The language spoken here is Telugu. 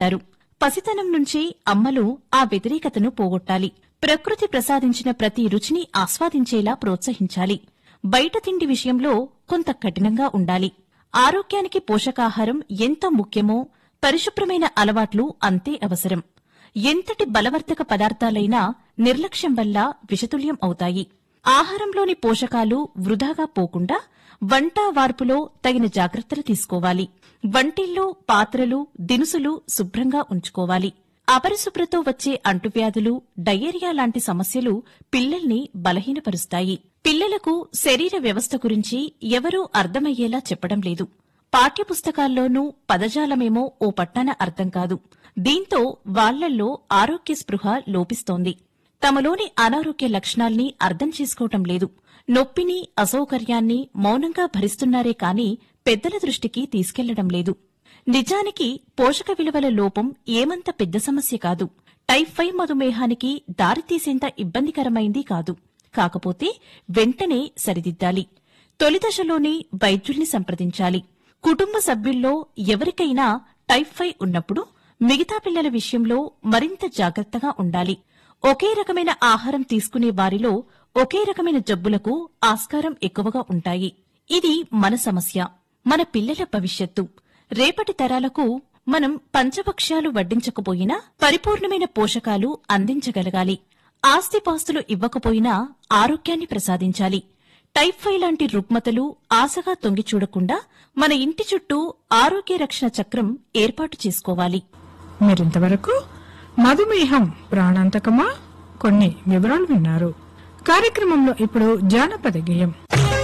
అంటారు పసితనం నుంచి అమ్మలు ఆ వ్యతిరేకతను పోగొట్టాలి ప్రకృతి ప్రసాదించిన ప్రతి రుచిని ఆస్వాదించేలా ప్రోత్సహించాలి బయట తిండి విషయంలో కొంత కఠినంగా ఉండాలి ఆరోగ్యానికి పోషకాహారం ఎంత ముఖ్యమో పరిశుభ్రమైన అలవాట్లు అంతే అవసరం ఎంతటి బలవర్ధక పదార్థాలైనా నిర్లక్ష్యం వల్ల విషతుల్యం అవుతాయి ఆహారంలోని పోషకాలు వృధాగా పోకుండా వంట వార్పులో తగిన జాగ్రత్తలు తీసుకోవాలి వంటిల్లో పాత్రలు దినుసులు శుభ్రంగా ఉంచుకోవాలి అపరిశుభ్రతో వచ్చే అంటువ్యాధులు డయేరియా లాంటి సమస్యలు పిల్లల్ని బలహీనపరుస్తాయి పిల్లలకు శరీర వ్యవస్థ గురించి ఎవరూ అర్థమయ్యేలా చెప్పడం లేదు పాఠ్యపుస్తకాల్లోనూ పదజాలమేమో ఓ పట్టన అర్థం కాదు దీంతో వాళ్లల్లో ఆరోగ్య స్పృహ లోపిస్తోంది తమలోని అనారోగ్య లక్షణాల్ని అర్థం చేసుకోవటం లేదు నొప్పిని అసౌకర్యాన్ని మౌనంగా భరిస్తున్నారే కాని పెద్దల దృష్టికి తీసుకెళ్లడం లేదు నిజానికి పోషక విలువల లోపం ఏమంత పెద్ద సమస్య కాదు టైప్ ఫైవ్ మధుమేహానికి దారితీసేంత ఇబ్బందికరమైంది కాదు కాకపోతే వెంటనే సరిదిద్దాలి తొలి దశలోనే వైద్యుల్ని సంప్రదించాలి కుటుంబ సభ్యుల్లో ఎవరికైనా టైప్ ఫైవ్ ఉన్నప్పుడు మిగతా పిల్లల విషయంలో మరింత జాగ్రత్తగా ఉండాలి ఒకే రకమైన ఆహారం తీసుకునే వారిలో ఒకే రకమైన జబ్బులకు ఆస్కారం ఎక్కువగా ఉంటాయి ఇది మన సమస్య మన పిల్లల భవిష్యత్తు రేపటి తరాలకు మనం పంచభక్ష్యాలు వడ్డించకపోయినా పరిపూర్ణమైన పోషకాలు అందించగలగాలి ఆస్తిపాస్తులు ఇవ్వకపోయినా ఆరోగ్యాన్ని ప్రసాదించాలి టైప్ ఫైవ్ లాంటి రుగ్మతలు ఆశగా తొంగి చూడకుండా మన ఇంటి చుట్టూ ఆరోగ్య రక్షణ చక్రం ఏర్పాటు చేసుకోవాలి మీరింతవరకు మధుమేహం ప్రాణాంతకమా కొన్ని వివరాలు విన్నారు కార్యక్రమంలో ఇప్పుడు జానపద గేయం